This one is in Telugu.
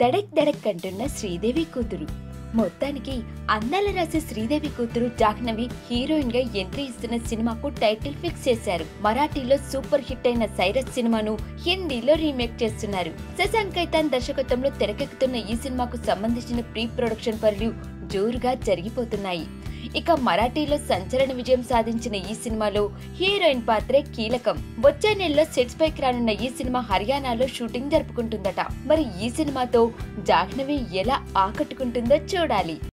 దడక్ దడక్ అంటున్న శ్రీదేవి కూతురు మొత్తానికి అందాల రాసే శ్రీదేవి కూతురు జాహ్నవి హీరోయిన్ గా ఎంట్రీ ఇస్తున్న సినిమాకు టైటిల్ ఫిక్స్ చేశారు మరాఠీలో సూపర్ హిట్ అయిన సైరస్ సినిమాను హిందీలో రీమేక్ చేస్తున్నారు శశాంక్ కైతాన్ దర్శకత్వంలో తెరకెక్కుతున్న ఈ సినిమాకు సంబంధించిన ప్రీ ప్రొడక్షన్ పనులు జోరుగా జరిగిపోతున్నాయి ఇక మరాఠీలో సంచలన విజయం సాధించిన ఈ సినిమాలో హీరోయిన్ పాత్రే కీలకం వచ్చే నెలలో సెట్స్ పైకి రానున్న ఈ సినిమా హర్యానాలో షూటింగ్ జరుపుకుంటుందట మరి ఈ సినిమాతో జాహ్నవి ఎలా ఆకట్టుకుంటుందో చూడాలి